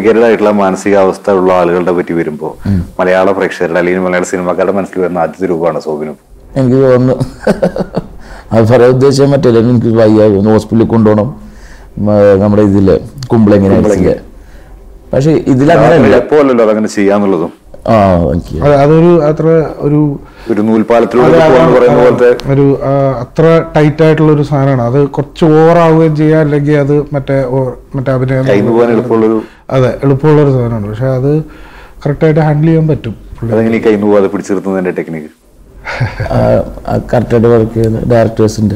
Complicated ആയിട്ടുള്ള മാനസികാവസ്ഥ ഉള്ള ആളുകളുടെ പറ്റി വരുമ്പോൾ മലയാള പ്രേക്ഷകരുടെ അല്ലെങ്കിൽ മലയാള സിനിമാക്കാരുടെ മനസ്സിൽ വരുന്ന ആദ്യത്തെ രൂപമാണ് സോബിനും എനിക്ക് തോന്നുന്നു അത് പറയാൻ ഉദ്ദേശിച്ചാൽ മറ്റേ എനിക്ക് വയ്യ ഒന്ന് ഹോസ്പിറ്റലിൽ കൊണ്ടുപോകണം മ, നമ്മുടെ ഇതില് കുമ്പളെങ്ങനെ പക്ഷെ ഇതിലങ്ങനെയല്ല എപ്പോഴല്ലോ അതങ്ങനെ ചെയ്യാന്നുള്ളതും ആ എനിക്ക് അത് അതൊരു അത്ര ഒരു ഒരു നൂൽപാലത്തിലൂടെ അത് പോകാന്ന് അതാണ് പറയുന്ന പോലത്തെ ഒരു ആ, അത്ര ടൈറ്റ് ആയിട്ടുള്ള ഒരു സാധനമാണ് അത് കുറച്ച് ഓവർ ആവുകയും ചെയ്യാം അല്ലെങ്കിൽ അത് മറ്റേ ഓ- മറ്റേ അഭിനയം കയ്യിൽ പോകാൻ എളുപ്പമുള്ളൊരു അതെ എളുപ്പമുള്ള ഒരു സാധനമാണ് പക്ഷെ അത് കറക്റ്റായിട്ട് ഹാൻഡിൽ ചെയ്യാൻ പറ്റും പുള്ളി അതെങ്ങനെ ഈ കയ്യിൽ പോകാതെ പിടിച്ചു നിർത്തുന്നതിന്റെ ടെക്നിക്ക് കറക്റ്റായിട്ട് വർക്ക് ചെയ്യുന്ന ഡയറക്ടേഴ്സിന്റെ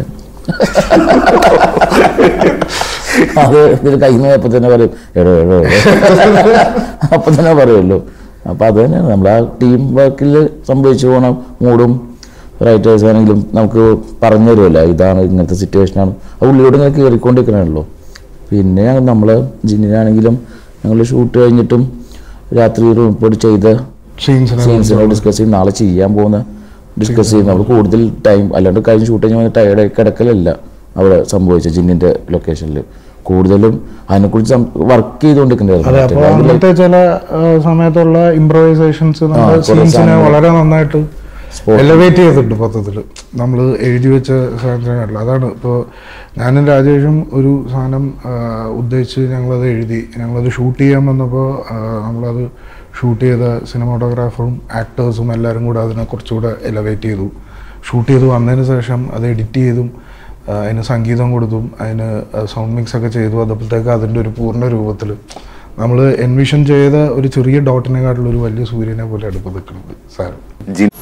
അത് ഇതിൽ കയ്യിൽ നിന്ന് അപ്പൊ തന്നെ പറയും എടോ എടോ എടോ അപ്പൊ തന്നെ പറയുമല്ലോ അപ്പൊ അത് തന്നെയാണ് നമ്മൾ ആ ടീം വർക്കിൽ സംഭവിച്ചു പോണ മൂടും റൈറ്റേഴ്സ് ആണെങ്കിലും നമുക്ക് പറഞ്ഞു തരുമല്ലോ ഇതാണ് ഇങ്ങനത്തെ സിറ്റുവേഷനാണ് ആ ഉള്ളിയോട് ഇങ്ങനെ കയറിക്കൊണ്ടിരിക്കണമല്ലോ പിന്നെ നമ്മൾ ജിന്നിനാണെങ്കിലും ഞങ്ങൾ ഷൂട്ട് കഴിഞ്ഞിട്ടും രാത്രി റിപ്പോർട്ട് ചെയ്ത സീൻസിനെ സീൻസിനോട് ഡിസ്കസ് ചെയ്യും നാളെ ചെയ്യാൻ പോകുന്ന ഡിസ്കസ് ചെയ്യും നമ്മൾ കൂടുതൽ ടൈം അല്ലാണ്ട് കഴിഞ്ഞ് ഷൂട്ട് കഴിഞ്ഞ് ടയർഡ് കിടക്കലല്ല അവിടെ സംഭവിച്ചത് ജിന്നിന്റെ ലൊക്കേഷനിൽ കൂടുതലും അതിനെക്കുറിച്ച് വർക്ക് അതെ ചെയ്തുകൊണ്ടിരിക്കുന്നുണ്ടായിരുന്നു അപ്പൊ മറ്റേ അങ്ങനത്തെ ചില ആ, സമയത്തുള്ള ഇംപ്രവൈസേഷൻസ് നമ്മുടെ ആ, കുറേ സീൻസിനെ സാധനങ്ങൾ. വളരെ നന്നായിട്ട് Spot. എലവേറ്റ് ചെയ്തിട്ടുണ്ട് മൊത്തത്തിൽ നമ്മൾ എഴുതി വെച്ച സാധനത്തിനല്ല അതാണ് ഇപ്പോൾ ഞാനും രാജേഷും ഒരു സാധനം ആ, ഉദ്ദേശിച്ച് ഞങ്ങളത് എഴുതി ഞങ്ങളത് ഷൂട്ട് ചെയ്യാൻ വന്നപ്പോൾ ആ, നമ്മളത് ഷൂട്ട് ചെയ്ത സിനിമാറ്റോഗ്രാഫറും ആക്ടേഴ്സും എല്ലാവരും കൂടെ അതിനെ കുറച്ചുകൂടെ എലവേറ്റ് ചെയ്തു ഷൂട്ട് ചെയ്ത് വന്നതിന് ശേഷം അത് എഡിറ്റ് ചെയ്തും ആ, അതിന് സംഗീതം കൊടുത്തും അതിന് സൗണ്ട് മിക്സ് ഒക്കെ ചെയ്തു അതപ്പോഴത്തേക്ക് അതിൻ്റെ ഒരു പൂർണ്ണ രൂപത്തിൽ നമ്മൾ എൻവിഷൻ ചെയ്ത ഒരു ചെറിയ ഡോട്ടിനെക്കാട്ടിലുള്ള ഒരു വലിയ സൂര്യനെ പോലെ അടുപ്പ് നിൽക്കുന്നത് സാരം ജിൻ